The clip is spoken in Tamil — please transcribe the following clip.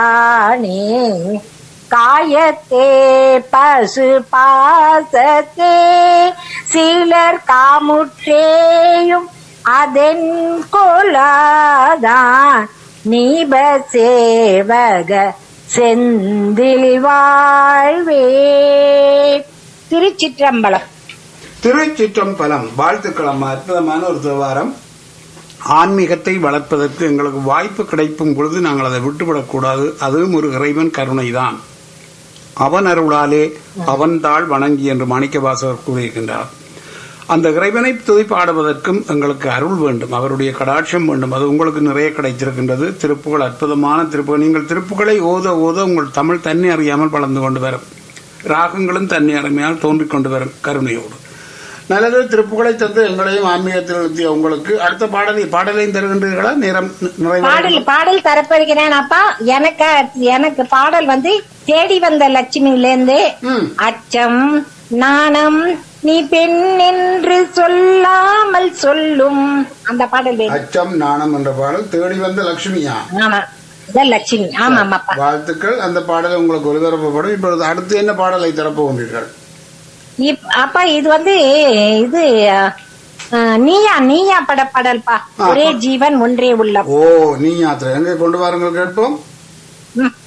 ஆணி காயத்தே பசு பாசத்தே சிலர் காமுற்றேயும் அதென் கொலாதான் நீப சேவக செந்தில் வாழ்வே திருச்சிற்றம்பலம் திருச்சிற்றம்பலம் வாழ்த்துக்களம் அற்புதமான ஒரு தேவாரம் ஆன்மீகத்தை வளர்ப்பதற்கு எங்களுக்கு வாய்ப்பு கிடைக்கும் பொழுது நாங்கள் அதை விட்டுவிடக்கூடாது அதுவும் ஒரு இறைவன் கருணைதான் அவன் அருளாலே அவன் தாள் வணங்கி என்று மாணிக்கவாசகர் கூறியிருக்கின்றார் அந்த இறைவனை துதி பாடுவதற்கும் எங்களுக்கு அருள் வேண்டும் அவருடைய கடாட்சம் வேண்டும் அது உங்களுக்கு நிறைய கிடைத்திருக்கின்றது திருப்புகள் அற்புதமான திருப்புகள் நீங்கள் திருப்புகளை ஓத ஓத உங்கள் தமிழ் தண்ணி அறியாமல் வளர்ந்து கொண்டு வரும் ராகங்களும் தண்ணி அருமையால் தோன்றிக் கொண்டு வரும் கருணையோடு நல்லது திருப்புகளை தந்து எங்களையும் ஆன்மீகத்தில் நிறுத்திய உங்களுக்கு அடுத்த பாடலை பாடலையும் தருகின்றீர்களா நேரம் நிறைவு பாடல் பாடல் தரப்போகிறேன் அப்பா எனக்கு எனக்கு பாடல் வந்து தேடி வந்த லட்சுமியில இருந்து ம். அச்சம் நாணம் நீ பெண் என்று சொல்லாமல் சொல்லும் அந்த பாடல் வேணும் அச்சம் நாணம் என்ற பாடல் தேடி வந்த லட்சுமியா ஆமா இதான் லட்சுமி ஆமாம் அப்பா வாழ்த்துக்கள் அந்த பாடல் உங்களுக்கு ஒளிபரப்பப்படும் இப்பொழுது அடுத்து என்ன பாடலை தரப்போகின்றீர்கள் இப்- அப்பா இது வந்து இது அஹ், நீயா நீயா பட பாடல்பா ஆ. ஒரே ஜீவன் ஒன்றே உள்ளம் ஓ நீ யாத்திரை எங்கே கொண்டு வாருங்கள் கேட்போம் ம்.